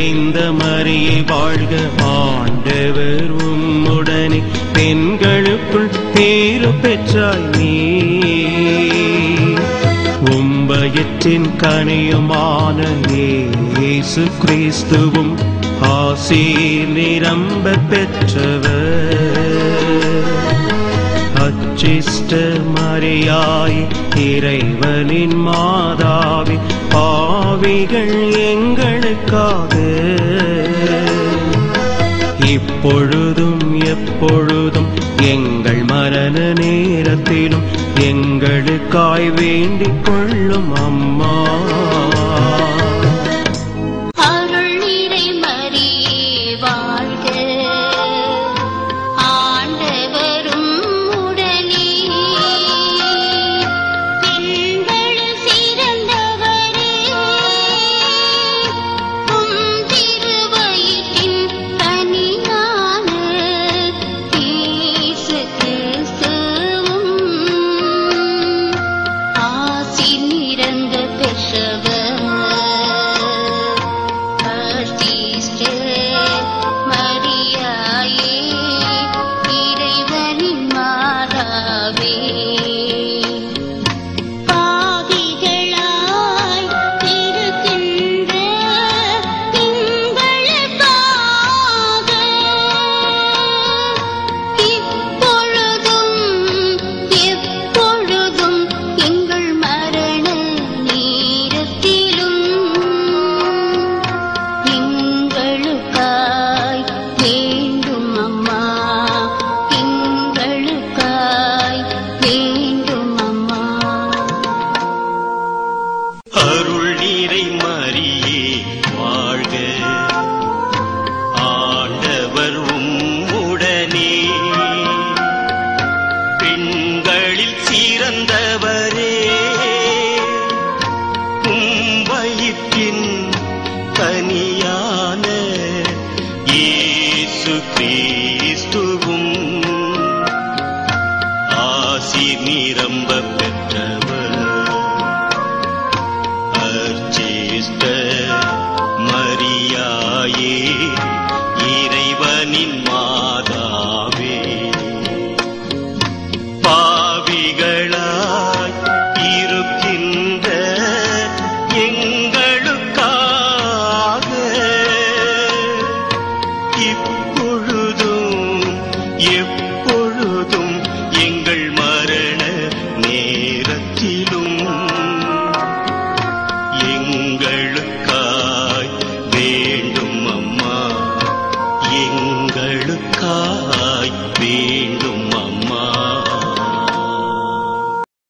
நிறைந்த மரியை வாழ்க ஆண்டவர் உம்முடனே பெண்களுக்குள் பேரு பெற்றாய் நீ உம்பயற்றின் கனியுமான இயேசு கிறிஸ்துவும் ஆசீர் நிரம்ப பெற்றவர் அச்சிஷ்ட மரியாய் இறைவனின் மாதாவி பாவிகள் எங்களுக்காக இப்பொழுதும் எப்பொழுதும் எங்கள் மரண நேரத்திலும் எங்களுக்காய் வேண்டிக் கொள்ளும் அம்மா அருள் நிறை மரியே வாழ்க ஆண்டவரும் உடனே பெண்களுள் சிறந்தவரே உம் திருவயிற்றின் கனியான இயேசு கிறிஸ்துவும் ஆசி நிறந்த பெற்றவர் அர்த்திஸ்ட மரியாயே இறைவனின் மாதாவே பாவிகளாய் இருக்கின்ற எங்களுக்காக இப்பொழுதும் எப்பொழுதும் எங்கள் மரண நேரத்திலும் எங்களுக்காய் வேண்டும் அம்மா எங்களுக்காய் வேண்டும் அம்மா அருள் நீரை மரியே வாழ்க ஆண்டவர் உம்முடனே பெண்களில் சிறந்தவரே உம்பயிற்றின் கனியான இயேசு கிறிஸ்துவும் ஆசி நிரம்ப பெற்றவர் அர்ச்சிஷ்ட